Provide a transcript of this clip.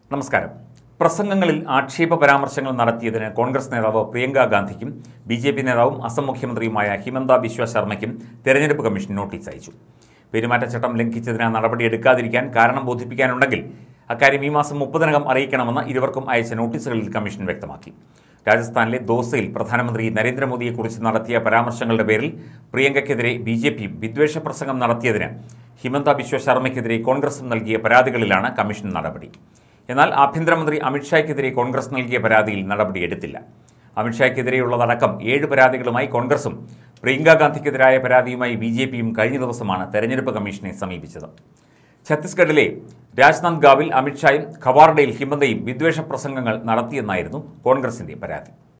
നമസ്കാരം പ്രസംഗങ്ങളിൽ ആക്ഷേപ പരാമർശങ്ങൾ നടത്തിയതിന് കോൺഗ്രസ് നേതാവ് പ്രിയങ്ക ഗാന്ധിക്കും ബി ജെ പി നേതാവും അസം മുഖ്യമന്ത്രിയുമായ ഹിമന്ത ബിശ്വ ശർമ്മയ്ക്കും തെരഞ്ഞെടുപ്പ് കമ്മീഷൻ നോട്ടീസ് അയച്ചു പെരുമാറ്റച്ചട്ടം ലംഘിച്ചതിന് നടപടിയെടുക്കാതിരിക്കാൻ കാരണം ബോധിപ്പിക്കാനുണ്ടെങ്കിൽ അക്കാര്യം ഈ മാസം മുപ്പതിനകം അറിയിക്കണമെന്ന് ഇരുവർക്കും അയച്ച നോട്ടീസുകളിൽ കമ്മീഷൻ വ്യക്തമാക്കി രാജസ്ഥാനിലെ ദോസയിൽ പ്രധാനമന്ത്രി നരേന്ദ്രമോദിയെക്കുറിച്ച് നടത്തിയ പരാമർശങ്ങളുടെ പേരിൽ പ്രിയങ്കയ്ക്കെതിരെ ബി ജെ പിയും വിദ്വേഷ പ്രസംഗം നടത്തിയതിന് ഹിമന്ത ബിശ്വ ശർമ്മയ്ക്കെതിരെ കോൺഗ്രസും നൽകിയ പരാതികളിലാണ് കമ്മീഷൻ നടപടി എന്നാൽ ആഭ്യന്തരമന്ത്രി അമിത്ഷായ്ക്കെതിരെ കോൺഗ്രസ് നൽകിയ പരാതിയിൽ നടപടിയെടുത്തില്ല അമിത്ഷായ്ക്കെതിരെയുള്ളതടക്കം ഏഴ് പരാതികളുമായി കോൺഗ്രസും പ്രിയങ്ക ഗാന്ധിക്കെതിരായ പരാതിയുമായി ബി ജെ പിയും കഴിഞ്ഞ ദിവസമാണ് തെരഞ്ഞെടുപ്പ് കമ്മീഷനെ സമീപിച്ചത് ഛത്തീസ്ഗഡിലെ രാജ്നാന്ദ് ഗാവിൽ അമിത്ഷായും ഖവാർഡയിൽ ഹിമന്തയും വിദ്വേഷ പ്രസംഗങ്ങൾ നടത്തിയെന്നായിരുന്നു കോൺഗ്രസിന്റെ പരാതി